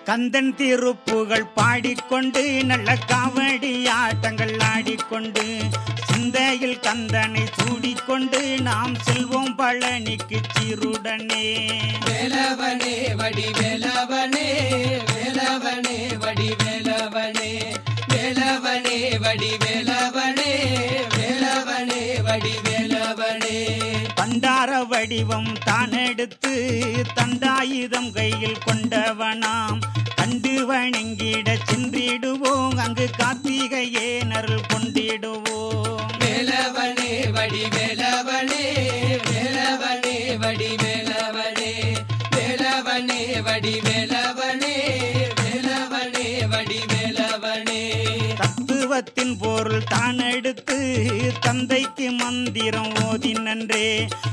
கந்தன் திருப்புகள் பாடிக்கொண்டு நல்ல காவடி ஆட்டங்கள் ஆடிக்கொண்டு சிந்தையில் கந்தனை சூடிக்கொண்டு நாம் செல்வோம் பழனிக்கு சீருடனே வேலவனே வடி வேலவனே வேலவனே வடி வேலவனே வேலவனே வடி வேலவனே வேலவனே வடி வேலவனே பண்டார வடிவம் தான் எடுத்து தண்டாயுதம் கையில் கொண்டவனாம் கண்டு வணங்கிட சென்றிடுவோம் அங்கு கார்த்திகையே நருள் கொண்டிடுவோம் வேலவனே வடி வேலவனே வேலவனே வடி வேலவனே வேலவனே வடி வேலவனே வேலவனே வடி வேலவனே தத்துவத்தின் பொருள் தான் எடுத்து தந்தைக்கு மந்திரம் ஓதி நன்றே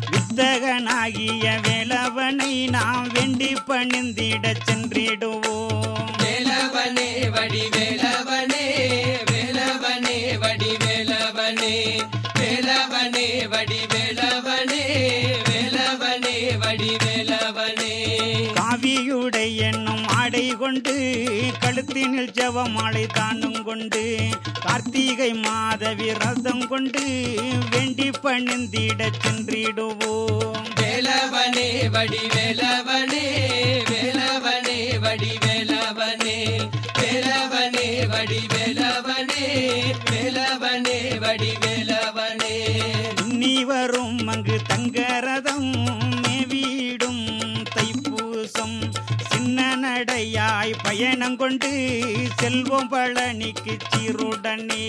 வித்தகனாகிய வேலவனை நாம் வேண்டி பணிந்திட சென்றிடுவோம் வேலவனே வடி வேலவனே வேலவனே வடி வேலவனே வேலவனே வடி வேலவனே வேலவனே வடி வேலவனே காவியுடை என்னும் ஆடை கொண்டு கழுத்தினில் ஜெபமாலை தானும் கொண்டு கார்த்திகை மாத விரதம் கொண்டு வேண்டி பணிந்திட சென்றிடுவோம் வேலவனே வடி வேலவனே வேலவனே வடி வேலவனே வேலவனே வடி வேலவனே வேலவனே வடி வேலவனே நீ வரும் அங்கு தங்கரதம் மேவீடும் தைப்பூசம் சின்ன நடையாய் பயணம் கொண்டு செல்வோம் பழனிக்கு சீருடனே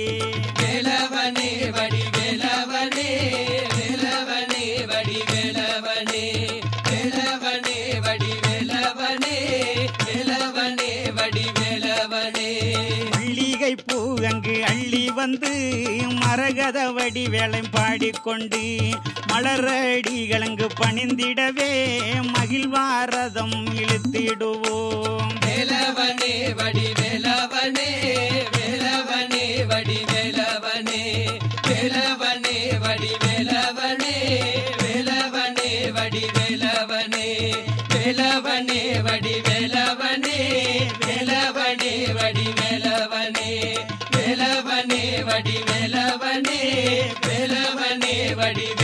வேலவனே வடி வேலவனே வேலவனே வடி வேலவனே வேலவனே வடி வேலவனே வேலவனே வடி வேலவனே மல்லிகை பூ அங்கு அள்ளி வந்து மரகத வடி வேளை பாடிக்கொண்டு மலரடிகள் அங்கு பணிந்திடவே மகிழ்வாரதம் இழுத்திடுவோம் வேலவனே வடி வேலவனே வேலவனே வடி வேலவனே வேலவனே வடி வேலவனே வேலவனே வடி வேலவனே வேலவனே வடி வேலவனே வேலவனே வடி வேலவனே வேலவனே வடி வேலவனே வேலவனே வடி